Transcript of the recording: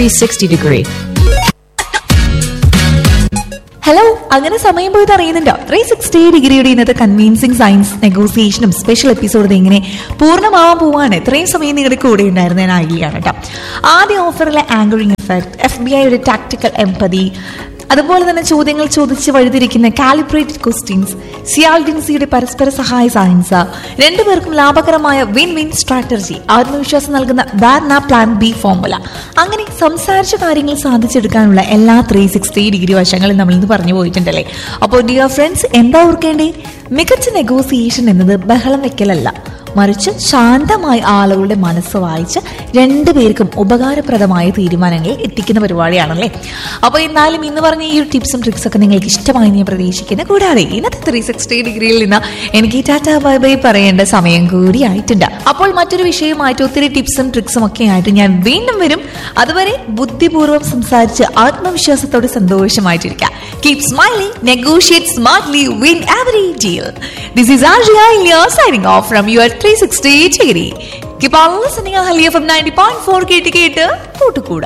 360 degree. Hello അങ്ങനെ സമയം പോയത് അറിയുന്നുണ്ടോ ത്രീ സിക്സ്റ്റി ഡിഗ്രിയുടെ ഇന്നത്തെ കൺവീൻസിങ് സയൻസ് നെഗോസിയേഷനും സ്പെഷ്യൽ എപ്പിസോഡ് ഇങ്ങനെ പൂർണ്ണമാവാൻ പോവാണ് ഇത്രയും സമയം നിങ്ങളുടെ കൂടെ ഉണ്ടായിരുന്ന ഞാൻ ഐലിയാണ് കേട്ടോ ആദ്യ ഓഫറിലെ ആങ്കറിംഗ് എഫക്ട് എഫ് ബി ഐയുടെ ടാക്ടിക്കൽ എംപതി അതുപോലെ തന്നെ ചോദ്യങ്ങൾ ചോദിച്ച് വഴുതിരിക്കുന്ന കാലിബ്രേറ്റഡ് ക്വസ്റ്റ്യൻസ് സിയാൽഡിൻസിയുടെ പരസ്പര സഹായ സയൻസ് രണ്ടുപേർക്കും ലാഭകരമായ വിൻ വിൻ സ്ട്രാറ്റജി ആത്മവിശ്വാസം നൽകുന്ന വാർന പ്ലാൻ ബി ഫോർമുല അങ്ങനെ സംസാരിച്ച കാര്യങ്ങൾ സാധിച്ചെടുക്കാനുള്ള എല്ലാ ത്രീ സിക്സ്റ്റി ഡിഗ്രി വശങ്ങളും നമ്മൾ ഇന്ന് പറഞ്ഞു പോയിട്ടുണ്ടല്ലേ അപ്പോൾ ഡിയർ ഫ്രണ്ട്സ് എന്താ ഓർക്കേണ്ടേ മികച്ച നെഗോസിയേഷൻ എന്നത് ബഹളം വെക്കലല്ല മറിച്ച് ശാന്തമായി ആളുകളുടെ മനസ്സ് വായിച്ച് രണ്ടുപേർക്കും ഉപകാരപ്രദമായ തീരുമാനങ്ങൾ എത്തിക്കുന്ന പരിപാടിയാണല്ലേ അപ്പോൾ എന്നാലും ഇന്ന് പറഞ്ഞ ഈ ഒരു ടിപ്സും ട്രിക്സ് ഒക്കെ നിങ്ങൾക്ക് ഇഷ്ടമായി ഞാൻ പ്രതീക്ഷിക്കുന്നു കൂടാതെ ഇന്നത്തെ ത്രീ സിക്സ്റ്റി ഡിഗ്രിയിൽ നിന്ന് എനിക്ക് ടാറ്റ ബൈ ബൈ പറയേണ്ട സമയം കൂടി ആയിട്ടുണ്ട് അപ്പോൾ മറ്റൊരു വിഷയമായിട്ട് ഒത്തിരി ടിപ്സും ട്രിക്സും ഒക്കെ ആയിട്ട് ഞാൻ വീണ്ടും വരും അതുവരെ ബുദ്ധിപൂർവ്വം സംസാരിച്ച് ആത്മവിശ്വാസത്തോടെ സന്തോഷമായിട്ടിരിക്കാം keep smiling negotiate smartly win every deal this is RJ Iliya signing off from your three sixty degree keep on listening Iliya from ninety point four കേട്ട് കേട്ട് കൂട്ടുകൂടാ